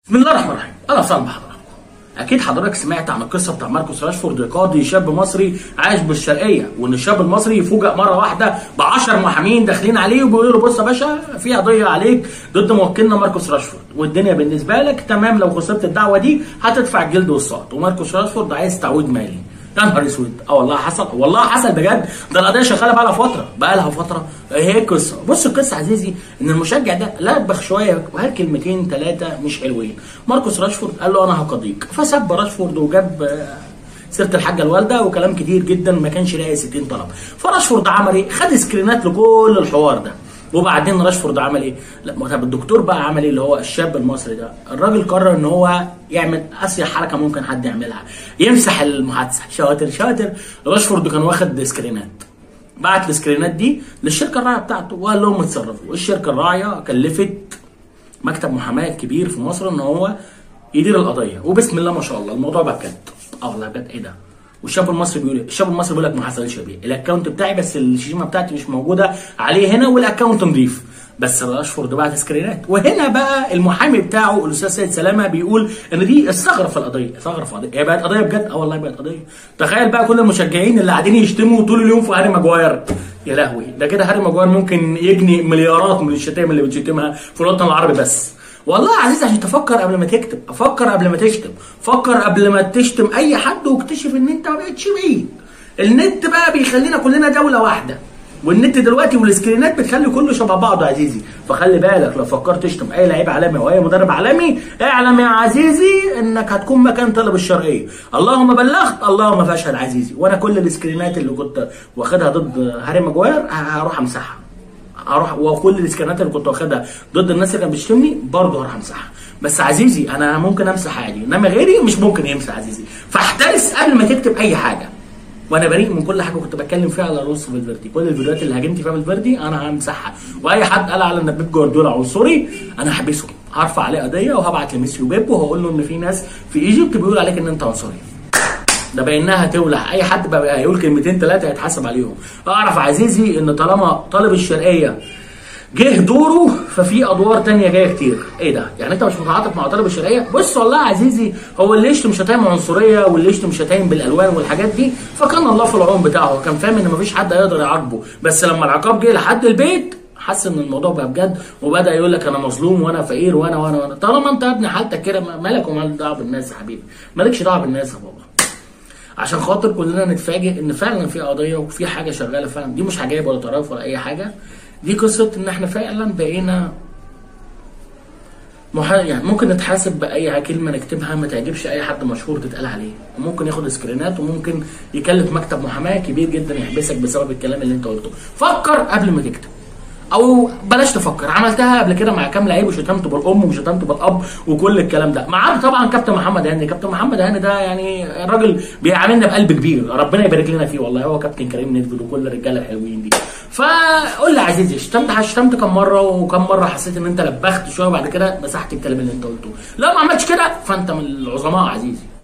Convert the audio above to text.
بسم الله الرحمن الرحيم اهلا وسهلا بحضراتكم اكيد حضرتك سمعت عن القصه بتاع ماركوس راشفورد قاضي شاب مصري عايش بالشرقيه وان الشاب المصري يفوجئ مره واحده ب 10 محامين داخلين عليه وبيقولوا له بص يا باشا في قضيه عليك ضد موكلنا ماركوس راشفورد والدنيا بالنسبه لك تمام لو خسرت الدعوه دي هتدفع الجلد والصوت وماركوس راشفورد عايز تعويض مالي يا نهار اسود اه والله حصل والله حصل بجد ده القضيه شغاله بقى لها فتره بقى لها فتره ايه القصه بص القصه عزيزي ان المشجع ده لبخ شويه وقال كلمتين ثلاثه مش حلوين ماركوس راشفورد قال له انا هقضيك فسب راشفورد وجاب آه، سيره الحاجه الوالده وكلام كتير جدا ما كانش لاقي 60 طلب فراشفورد عمل ايه خد سكرينات لكل الحوار ده وبعدين راشفورد عمل ايه؟ لا ما طب الدكتور بقى عمل ايه اللي هو الشاب المصري ده؟ الراجل قرر ان هو يعمل اسيا حركه ممكن حد يعملها يمسح المحادثه شاطر شاطر راشفورد كان واخد سكرينات بعت السكرينات دي للشركه الراعيه بتاعته وقال لهم اتصرفوا الشركه الراعيه كلفت مكتب محاماه كبير في مصر ان هو يدير القضيه وبسم الله ما شاء الله الموضوع بقى بجد اه والله بجد ايه ده والشاب المصري بيقول ايه؟ الشاب المصري بيقول لك ما حصلش يا بيه الاكونت بتاعي بس الشيمه بتاعتي مش موجوده عليه هنا والاكونت نضيف بس راشفورد بعت سكرينات وهنا بقى المحامي بتاعه الاستاذ سيد سلامه بيقول ان دي الثغره في القضيه ثغره في القضيه هي بقت قضيه بجد اه والله بقت قضيه تخيل بقى كل المشجعين اللي قاعدين يشتموا طول اليوم في هاري ماجواير يا لهوي ده كده هاري ماجواير ممكن يجني مليارات من الشتائم اللي بتشتمها في الوطن العربي بس والله يا عزيز عشان تفكر قبل ما تكتب افكر قبل ما تشتم فكر قبل ما تشتم اي حد واكتشف ان انت ما بقتش بيه النت بقى بيخلينا كلنا دوله واحده والنت دلوقتي والسكرينات بتخلي كله شبه بعضه يا عزيزي فخلي بالك لو فكرت تشتم اي لعيب عالمي او اي مدرب عالمي اعلم يا عزيزي انك هتكون مكان طلب الشرقيه اللهم بلغت اللهم فاشهد عزيزي وانا كل السكرينات اللي كنت واخدها ضد هاري ماجواير هروح امسحها هروح وكل السكانات اللي كنت واخدها ضد الناس اللي كانت بتشتمني برضه هروح امسحها بس عزيزي انا ممكن امسح عادي انما غيري مش ممكن يمسح عزيزي فاحترس قبل ما تكتب اي حاجه وانا بريء من كل حاجه كنت بتكلم فيها على روس فالفيردي كل الفيديوهات اللي هاجمت فيها فالفيردي انا همسحها واي حد قال على ان بيب جوارديولا عنصري انا هحبسه هرفع عليه قضيه وهبعت لميسي وبيب وهقول له ان في ناس في ايجيبت بيقول عليك ان انت عنصري ده بانها تولع اي حد بقى هيقول كلمتين ثلاثه هيتحاسب عليهم اعرف عزيزي ان طالما طالب الشرقيه جه دوره ففي ادوار تانية جايه كتير ايه ده يعني انت مش متعاطف مع طالب الشرقيه بص والله يا عزيزي هو اللي يشتم شتايم عنصريه واللي يشتم شتايم بالالوان والحاجات دي فكان الله في العون بتاعه هو كان فاهم ان مفيش حد هيقدر يعاقبه بس لما العقاب جه لحد البيت حس ان الموضوع بقى بجد وبدا يقول لك انا مظلوم وانا فقير وانا وانا وانا طالما انت يا ابني حالتك كده مالك ومال دعوه بالناس يا حبيبي مالكش دعوه بالناس يا بابا عشان خاطر كلنا نتفاجئ ان فعلا في قضيه وفي حاجه شغاله فعلا دي مش عجائب ولا طرف ولا اي حاجه دي قصه ان احنا فعلا بقينا محا... يعني ممكن نتحاسب باي كلمه نكتبها ما تعجبش اي حد مشهور تتقال عليه وممكن ياخد سكرينات وممكن يكلف مكتب محاماه كبير جدا يحبسك بسبب الكلام اللي انت قلته فكر قبل ما تكتب او بلاش تفكر عملتها قبل كده مع كام لعيب وشتمته بالام وشتمته بالاب وكل الكلام ده معاه طبعا كابتن محمد هاني كابتن محمد هاني ده يعني الراجل بيعاملنا بقلب كبير ربنا يبارك لنا فيه والله هو كابتن كريم نيدفيد وكل الرجاله الحلوين دي فقول لي يا عزيزي شتمت شتمت كم مره وكم مره حسيت ان انت لبخت شويه وبعد كده مسحت الكلام اللي انت قلته لو ما عملتش كده فانت من العظماء يا عزيزي